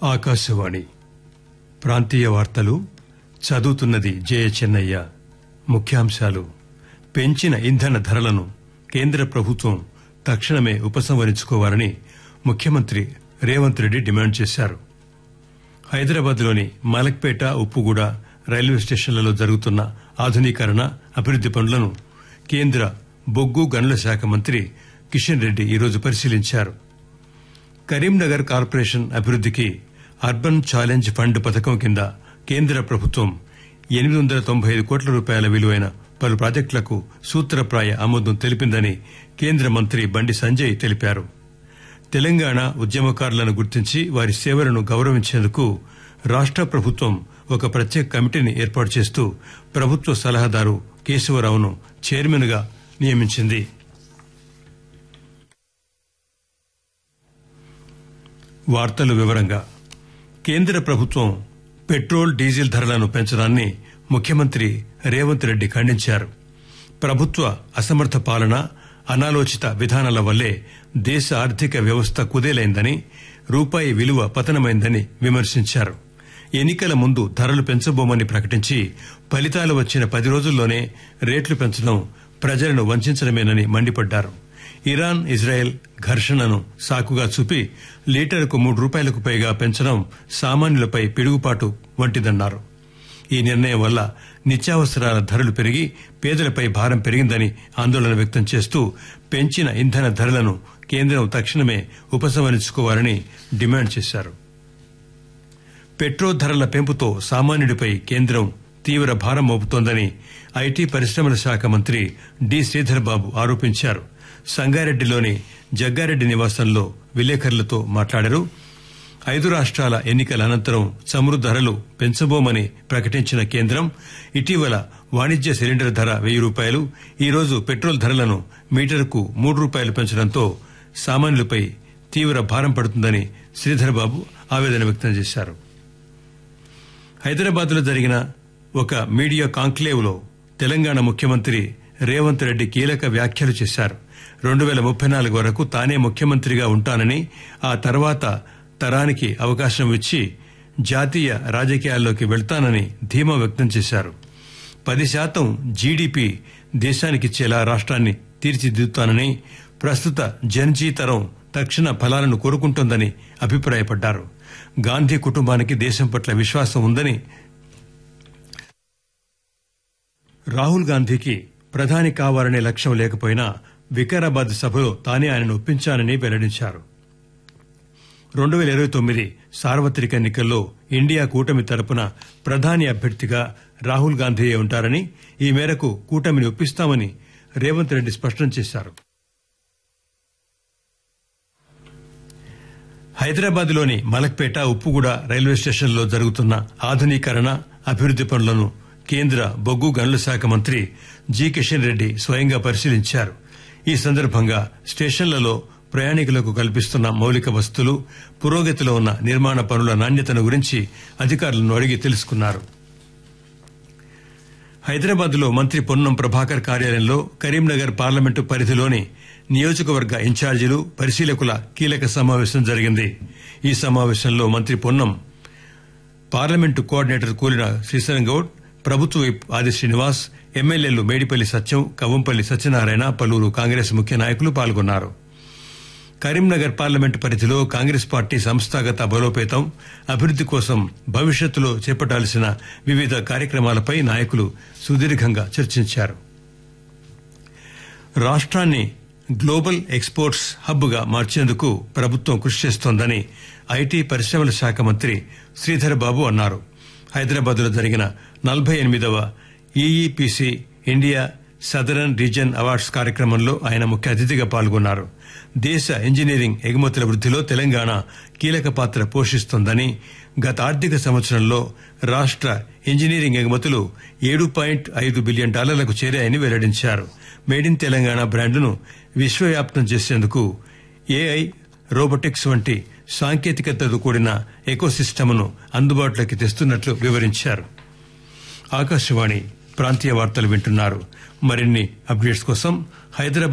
ఆకాశవాణి ప్రాంతీయ వార్తలు చదువుతున్నది జయ చెన్నయ్య ముఖ్యాంశాలు పెంచిన ఇంధన ధరలను కేంద్ర ప్రభుత్వం తక్షణమే ఉపసంహరించుకోవాలని ముఖ్యమంత్రి రేవంత్ రెడ్డి డిమాండ్ చేశారు హైదరాబాద్ లోని మలక్పేట ఉప్పుగూడ రైల్వే స్టేషన్లలో జరుగుతున్న ఆధునీకరణ అభివృద్ది పనులను కేంద్ర బొగ్గు గనుల శాఖ మంత్రి కిషన్ రెడ్డి ఈరోజు పరిశీలించారు కరీంనగర్ కార్పొరేషన్ అభివృద్దికి అర్బన్ ఛాలెంజ్ ఫండ్ పథకం కింద కేంద్ర ప్రభుత్వం ఎనిమిది వందల తొంభై ఐదు కోట్ల రూపాయల విలువైన పలు ప్రాజెక్టులకు సూత్రప్రాయ ఆమోదం తెలిపిందని కేంద్ర మంత్రి బండి సంజయ్ తెలిపారు తెలంగాణ ఉద్యమకారులను గుర్తించి వారి సేవలను గౌరవించేందుకు రాష్ట ప్రభుత్వం ఒక ప్రత్యేక కమిటీని ఏర్పాటు చేస్తూ ప్రభుత్వ సలహాదారు కేశవరావును చైర్మన్ గా నియమించింది వార్తలు వివరంగా కేంద్ర ప్రభుత్వం పెట్రోల్ డీజిల్ ధరలను పెంచడాన్ని ముఖ్యమంత్రి రేవంత్ రెడ్డి ఖండించారు ప్రభుత్వ అసమర్థ పాలన అనాలోచిత విధానాల వల్లే దేశ ఆర్థిక వ్యవస్థ కుదేలైందని రూపాయి విలువ పతనమైందని విమర్శించారు ఎన్నికల ముందు ధరలు పెంచబోమని ప్రకటించి ఫలితాలు వచ్చిన పది రోజుల్లోనే రేట్లు పెంచడం ప్రజలను వంచడమేనని మండిపడ్డారు ఇరాన్ ఇజ్రాయెల్ ఘర్షణను సాకుగా చూపి లీటరుకు మూడు రూపాయలకు పైగా పెంచడం సామాన్యులపై పిడుగుపాటు వంటిదన్నారు ఈ నిర్ణయం వల్ల నిత్యావసరాల ధరలు పెరిగి పేదలపై భారం పెరిగిందని ఆందోళన వ్యక్తం చేస్తూ పెంచిన ఇంధన ధరలను కేంద్రం తక్షణమే ఉపసంహరించుకోవాలని డిమాండ్ చేశారు పెట్రోల్ ధరల పెంపుతో సామాన్యుడిపై కేంద్రం తీవ్ర భారం మోపుతోందని ఐటీ పరిశ్రమల శాఖ మంత్రి డి శ్రీధర్ బాబు ఆరోపించారు సంగారెడ్డిలోని జగ్గారెడ్డి నివాసంలో విలేకరులతో మాట్లాడారు ఐదు రాష్ట్రాల ఎన్నికల అనంతరం చమురు ధరలు పెంచబోమని ప్రకటించిన కేంద్రం ఇటీవల వాణిజ్య సిలిండర్ ధర వెయ్యి రూపాయలు ఈరోజు పెట్రోల్ ధరలను మీటరుకు మూడు రూపాయలు పెంచడంతో సామాన్యులపై తీవ్ర భారం పడుతుందని శ్రీధర్ బాబు ఆవేదన వ్యక్తం చేశారు హైదరాబాద్ లో జరిగిన ఒక మీడియా కాంక్లేవ్ లో తెలంగాణ ముఖ్యమంత్రి రేవంత్ రెడ్డి కీలక వ్యాఖ్యలు చేశారు రెండు పేల ముప్పై నాలుగు వరకు తానే ముఖ్యమంత్రిగా ఉంటానని ఆ తర్వాత తరానికి అవకాశం ఇచ్చి జాతీయ రాజకీయాల్లోకి వెళ్తానని ధీమా వ్యక్తం చేశారు పది శాతం జీడీపీ దేశానికిచ్చేలా రాష్ట్రాన్ని తీర్చిదిద్దుతానని ప్రస్తుత జన్జీ తరం తక్షణ ఫలాలను కోరుకుంటోందని అభిప్రాయపడ్డారు గాంధీ కుటుంబానికి దేశం పట్ల విశ్వాసం ఉందని రాహుల్ గాంధీకి ప్రధాని కావాలనే లక్ష్యం లేకపోయినా వికారాబాద్ సభలో తానే ఆయనను ఒప్పించానని వెల్లడించారు రెండు పేల ఇరవై తొమ్మిది సార్వత్రిక ఎన్నికల్లో ఇండియా కూటమి తరపున ప్రధాని అభ్యర్థిగా రాహుల్ గాంధీయే ఉంటారని ఈ మేరకు కూటమిని ఒప్పిస్తామని రేవంత్ రెడ్డి స్పష్టం చేశారు హైదరాబాద్ లోని మలక్పేట ఉప్పుగూడ రైల్వే స్టేషన్లో జరుగుతున్న ఆధునీకరణ అభివృద్ది పనులను కేంద్ర బొగ్గు గనుల శాఖ మంత్రి జి కిషన్ రెడ్డి స్వయంగా పరిశీలించారు ఈ సందర్భంగా స్టేషన్లలో ప్రయాణికులకు కల్పిస్తున్న మౌలిక వసతులు పురోగతిలో ఉన్న నిర్మాణ పనుల నాణ్యతను గురించి అధికారులను అడిగి తెలుసుకున్నారు హైదరాబాద్ లో మంత్రి పొన్నం ప్రభాకర్ కార్యాలయంలో కరీంనగర్ పార్లమెంటు పరిధిలోని నియోజకవర్గ ఇన్ఛార్జీలు పరిశీలకుల కీలక సమావేశం జరిగింది ఈ సమావేశంలో మంత్రి పొన్నం పార్లమెంటు కోఆర్డినేటర్ కూలిన శ్రీశరం గౌడ్ ప్రభుత్వ విప్ ఆది శ్రీనివాస్ ఎమ్మెల్యేలు మేడిపల్లి సత్యం కవ్వంపల్లి సత్యనారాయణ పలువురు కాంగ్రెస్ ముఖ్య నాయకులు పాల్గొన్నారు కరీంనగర్ పార్లమెంటు పరిధిలో కాంగ్రెస్ పార్టీ సంస్థాగత బలోపేతం అభివృద్ది కోసం భవిష్యత్తులో చేపట్టాల్సిన వివిధ కార్యక్రమాలపై నాయకులు సుదీర్ఘంగా చర్చించారు రాష్ట్రాన్ని గ్లోబల్ ఎక్స్పోర్ట్స్ హబ్ గా మార్చేందుకు ప్రభుత్వం కృషి చేస్తోందని ఐటీ పరిశ్రమల శాఖ మంత్రి శ్రీధర్ బాబు అన్నారు హైదరాబాద్ లో జరిగిన నలభై ఎనిమిదవ EEPC India southern region awards కార్యక్రమంలో ఆయన ముఖ్య అతిథిగా పాల్గొన్నారు దేశ ఇంజనీరింగ్ ఎగుమతుల వృద్దిలో తెలంగాణ కీలక పాత్ర పోషిస్తోందని గత ఆర్థిక సంవత్సరంలో రాష్ట ఇంజనీరింగ్ ఎగుమతులు ఏడు పాయింట్ ఐదు బిలియన్ డాలర్లకు చేరాయని వెల్లడించారు మేడ్ ఇన్ తెలంగాణ బ్రాండును విశ్వవ్యాప్తం చేసేందుకు ఏఐ రోబోటిక్స్ వంటి సాంకేతికతతో కూడిన ఎకోసిస్టమ్ను అందుబాటులోకి తెస్తున్నట్లు వివరించారు ఆకాశవాణి ప్రాంతీయ వార్తలు వింటున్నారు మరిన్ని అప్డేట్స్ కోసం హైదరాబాద్